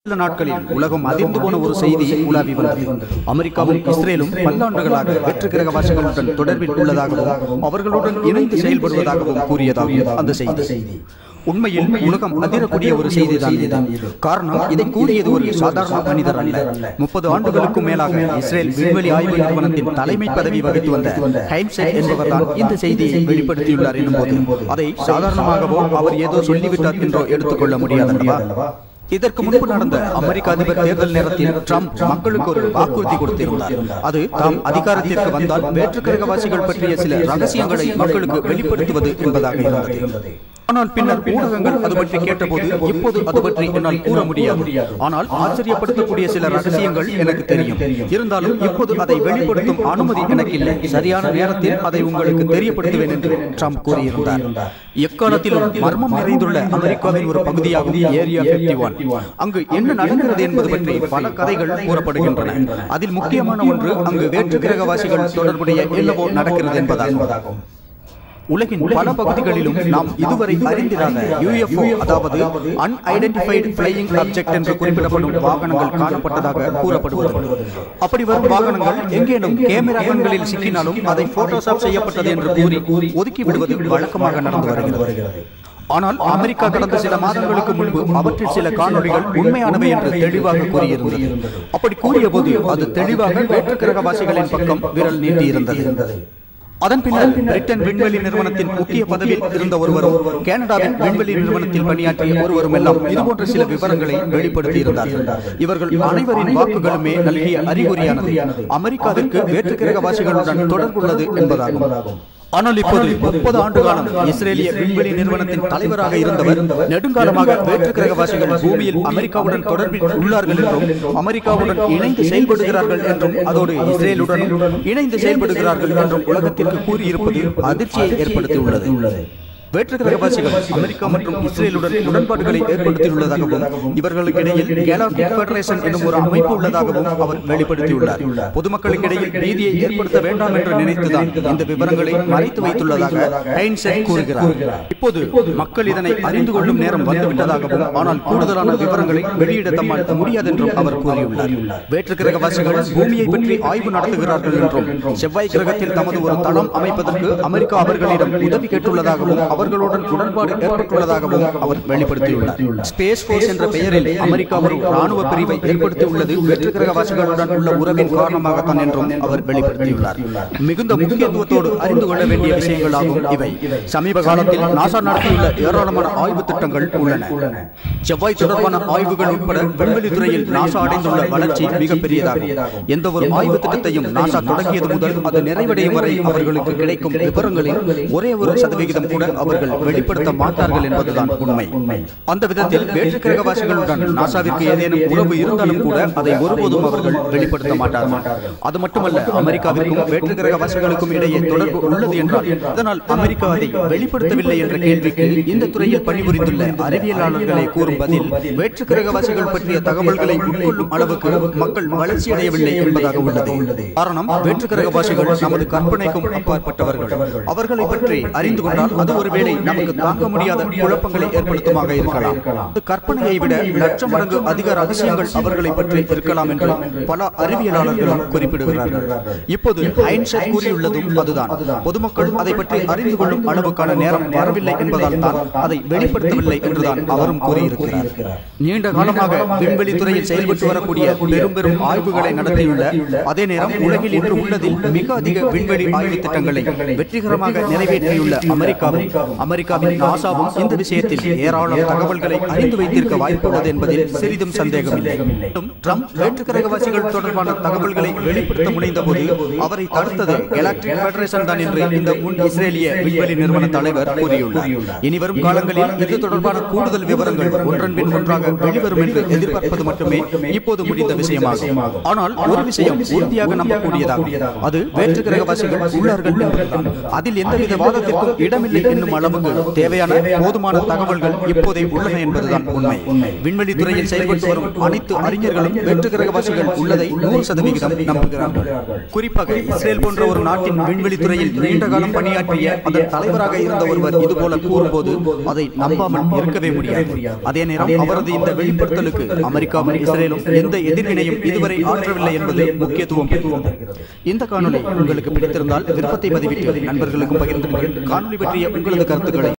சில நாட்களில் உலகம் அதிர்ந்து போன ஒரு செய்தி உலாவி வந்தது அமெரிக்காவும் இஸ்ரேலும் பல்லாண்டுகளாக வெற்று கிரகவாசிகளுடன் தொடர்பில் உள்ளதாகவும் அவர்களுடன் இணைந்து செயல்படுவதாகவும் கூறியதாகும் அந்த செய்தி உண்மையில் உலகம் அதிரக்கூடிய ஒரு செய்திதான் இது காரணம் இதை கூறியது ஒரு சாதாரண மனிதர் அல்ல முப்பது ஆண்டுகளுக்கும் மேலாக இஸ்ரேல் விண்வெளி ஆய்வு நிறுவனத்தின் தலைமை பதவி வகித்து வந்த ஹைம்செட் என்பவர்தான் இந்த செய்தியை வெளிப்படுத்தியுள்ளார் எனும்போது அதை சாதாரணமாகவோ அவர் ஏதோ சொல்லிவிட்டார் என்றோ எடுத்துக்கொள்ள முடியாதல்லவா இதற்கு முன்பு நடந்த அமெரிக்க அதிபர் தேர்தல் நேரத்தில் ட்ரம்ப் மக்களுக்கு ஒரு வாக்குறுதி கொடுத்திருந்தார் அது தாம் அதிகாரத்திற்கு வந்தால் வேற்று கிரகவாசிகள் பற்றிய சில ரகசியங்களை மக்களுக்கு வெளிப்படுத்துவது என்பதாக இருந்தது ஆனால் பின்னர் ஊடகங்கள் அது பற்றி கேட்டபோது இப்போது அது பற்றி என்னால் கூற முடியாது ஆனால் ஆச்சரியப்படுத்தக்கூடிய சில ரகசியங்கள் எனக்கு தெரியும் இருந்தாலும் இப்போது அதை வெளிப்படுத்தும் அனுமதி எனக்கு இல்லை சரியான நேரத்தில் அதை உங்களுக்கு தெரியப்படுத்துவேன் என்று ட்ரம்ப் கூறியிருந்தார் எக்காலத்திலும் மர்மம் நிறைந்துள்ள அமெரிக்காவின் ஒரு பகுதியாகும் ஏரியா பிப்டி ஒன் அங்கு என்ன நடக்கிறது என்பது பற்றி பல கதைகள் கூறப்படுகின்றன அதில் முக்கியமான ஒன்று அங்கு வேற்று கிரகவாசிகள் தொடர்புடைய என்னவோ நடக்கிறது என்பதாகும் உலகின் பல பகுதிகளிலும் நாம் இதுவரை அறிந்திராத யுஎஃப்ஓ அதாவது அன்ஐடென்டிஃபைடு பிளையிங் ஆப்ஜெக்ட் என்று குறிப்பிடப்படும் வாகனங்கள் காணப்பட்டதாக கூறப்படுவது அப்படி வரும் வாகனங்கள் எங்கேனும் கேமரா கண்களில் சிக்கினாலும் அதை போட்டோஷாப் செய்யப்பட்டது என்று கூறி ஒதுக்கி விடுவது வழக்கமாக நடந்து வருகிறது ஆனால் அமெரிக்கா கடந்த சில மாதங்களுக்கு முன்பு அவற்றில் சில காணொளிகள் உண்மையானவை என்று தெளிவாக கூறியிருந்தது அப்படி கூறிய போது அது தெளிவாக வேற்று கிரகவாசிகளின் பக்கம் விரல் நீட்டியிருந்தது அதன் பின்னர் பிரிட்டன் விண்வெளி நிறுவனத்தின் முக்கிய பதவியில் இருந்த ஒருவரும் கனடாவின் விண்வெளி நிறுவனத்தில் பணியாற்றிய ஒருவரும் எல்லாம் இதுபோன்ற சில விவரங்களை வெளிப்படுத்தி இருந்தார்கள் இவர்கள் அனைவரின் வாக்குகளுமே நல்கிய அறிகுறியானது அமெரிக்காவிற்கு வேற்று கிரகவாசிகளுடன் தொடர்புள்ளது என்பதாகும் ஆனால் இப்போது முப்பது ஆண்டு காலம் இஸ்ரேலிய விண்வெளி நிறுவனத்தின் தலைவராக இருந்தவர் நெடுங்காலமாக வேற்று கிரகவாசிகள் பூமியில் அமெரிக்காவுடன் தொடர்பில் உள்ளார்கள் என்றும் அமெரிக்காவுடன் இணைந்து செயல்படுகிறார்கள் என்றும் அதோடு இஸ்ரேலுடன் இணைந்து செயல்படுகிறார்கள் என்றும் உலகத்திற்கு கூறியிருப்பது அதிர்ச்சியை ஏற்படுத்தியுள்ளது வேற்று கிரகவாசிகள் அமெரிக்கா மற்றும் இஸ்ரேலுடன் உடன்பாடுகளை ஏற்படுத்தியுள்ளதாகவும் இவர்களுக்கிடையில் கேலாக்டிக் ஃபெடரேஷன் என்னும் ஒரு அமைப்பு உள்ளதாகவும் அவர் வெளிப்படுத்தியுள்ளார் பொதுமக்களுக்கிடையில் பீதியை ஏற்படுத்த வேண்டாம் என்று நினைத்துதான் இந்த விவரங்களை மறைத்து வைத்துள்ளதாக ஹைன்செட் கூறுகிறார் இப்போது மக்கள் இதனை அறிந்து கொள்ளும் நேரம் வந்துவிட்டதாகவும் ஆனால் கூடுதலான விவரங்களை வெளியிட தம்மால் முடியாதென்றும் அவர் கூறியுள்ளார் வேற்று கிரகவாசிகள் பூமியை பற்றி ஆய்வு நடத்துகிறார்கள் என்றும் செவ்வாய் கிரகத்தில் தமது ஒரு தளம் அமைப்பதற்கு அமெரிக்கா அவர்களிடம் உதவி கேட்டுள்ளதாகவும் அவர்களுடன் உடன்பாடு ஏற்பட்டுள்ளதாகவும் அவர் வெளிப்படுத்தியுள்ளார் ஸ்பேஸ் போர்ஸ் என்ற பெயரில் அமெரிக்கா ஒரு ராணுவ பிரிவை ஏற்படுத்தியுள்ளது வெற்று கிரகவாசிகளுடன் உள்ள உறவின் காரணமாகத்தான் என்றும் அவர் வெளிப்படுத்தியுள்ளார் மிகுந்த முக்கியத்துவத்தோடு அறிந்து கொள்ள வேண்டிய விஷயங்களாகும் இவை சமீப காலத்தில் நாசா நடத்தியுள்ள ஏராளமான ஆய்வு திட்டங்கள் உள்ளன செவ்வாய் தொடர்பான ஆய்வுகள் உட்பட விண்வெளி துறையில் நாசா அடைந்துள்ள வளர்ச்சி மிகப்பெரியதாகும் எந்த ஒரு ஆய்வு திட்டத்தையும் நாசா தொடங்கியது முதல் அது நிறைவடையும் வரை அவர்களுக்கு கிடைக்கும் விவரங்களில் ஒரே ஒரு சதவிகிதம் கூட அவர்கள் வெளிப்படுத்த மாட்டார்கள் என்பதுதான் உண்மை அந்த விதத்தில் வேற்று கிரகவாசிகளுடன் நாசாவிற்கு ஏதேனும் உறவு இருந்தாலும் கூட அதை ஒருபோதும் அவர்கள் வெளிப்படுத்த மாட்டார்கள் அது மட்டுமல்ல அமெரிக்காவிற்கும் வேற்று கிரகவாசிகளுக்கும் இடையே தொடர்பு உள்ளது என்றால் அதனால் அமெரிக்கா அதை வெளிப்படுத்தவில்லை என்ற கேள்விக்கு இந்த துறையில் பணிபுரிந்துள்ள அறிவியலாளர்களை கூறும் பதில் வேற்று கிரகவாசிகள் பற்றிய தகவல்களை உட்கொள்ளும் அளவுக்கு மக்கள் வளர்ச்சியடையவில்லை என்பதாக உள்ளது காரணம் வேற்று கிரகவாசிகள் நமது கற்பனைக்கும் அப்பாற்பட்டவர்கள் அவர்களை பற்றி அறிந்து கொண்டால் அது ஒருவேளை நமக்கு தாங்க முடியாத குழப்பங்களை ஏற்படுத்துமாக இருக்கலாம் அது கற்பனையை விட லட்சம் மடங்கு அதிக ரகசியங்கள் அவர்களை பற்றி இருக்கலாம் என்று பல அறிவியலாளர்களும் குறிப்பிடுகிறார்கள் இப்போது ஐன்ஸ்டைன் கூறியுள்ளதும் அதுதான் பொதுமக்கள் அதை பற்றி அறிந்து கொள்ளும் அளவுக்கான நேரம் வரவில்லை என்பதால் தான் அதை வெளிப்படுத்தவில்லை என்றுதான் அவரும் கூறியிருக்கிறார் நீண்ட காலமாக விண்வெளி துறையில் செயல்பட்டு வரக்கூடிய பெரும் பெரும் ஆய்வுகளை நடத்தியுள்ள அதே நேரம் உலகில் இன்று உள்ளதில் மிக அதிக விண்வெளி ஆய்வு திட்டங்களை வெற்றிகரமாக நிறைவேற்றியுள்ள அமெரிக்காவும் அமெரிக்காவின் நாசாவும் இந்த விஷயத்தில் ஏராளம் தகவல்களை அறிந்து வைத்திருக்க வாய்ப்புள்ளது என்பதில் சிறிதும் சந்தேகமில்லை ட்ரம்ப் வேற்று கிரகவாசிகள் தொடர்பான தகவல்களை வெளிப்படுத்த முனைந்த போது அவரை தடுத்தது கெலாக்டிக் ஃபெடரேஷன் தான் என்று இந்த முன் இஸ்ரேலிய விண்வெளி நிறுவன தலைவர் கூறியுள்ளார் இனிவரும் காலங்களில் இது தொடர்பான கூடுதல் விவரங்கள் ஒன்றன் பின் ஒன்றாக வெளிவரும் என்று எதிர்பார்ப்பது மட்டுமே இப்போது முடிந்த விஷயமாகும் ஆனால் ஒரு விஷயம் உறுதியாக நம்பக்கூடியதாகும் அது வேற்று கிரகவாசிகள் உள்ளார்கள் என்பதுதான் அதில் எந்தவித வாதத்திற்கும் இடமில்லை என்னும் அளவுக்கு தேவையான போதுமான தகவல்கள் இப்போதே உள்ளன என்பதுதான் உண்மை விண்வெளி துறையில் செயல்பட்டு வரும் அனைத்து அறிஞர்களும் வெற்று கிரகவாசிகள் உள்ளதை நூறு சதவிகிதம் நம்புகிறார்கள் குறிப்பாக இஸ்ரேல் போன்ற ஒரு நாட்டின் விண்வெளி துறையில் நீண்ட காலம் பணியாற்றிய அதன் தலைவராக இருந்த ஒருவர் இதுபோல கூறும்போது அதை நம்பாமல் இருக்கவே முடியாது அதே நேரம் அவரது இந்த வெளிப்படுத்தலுக்கு அமெரிக்காவும் இஸ்ரேலும் எந்த எதிர்வினையும் இதுவரை ஆற்றவில்லை என்பது முக்கியத்துவம் பெறுகிறது இந்த காணொளி உங்களுக்கு பிடித்திருந்தால் விருப்பத்தை பதிவிட்டு நண்பர்களுக்கும் பகிர்ந்து காணொளி பற்றிய உங்களது கருத்துக்களை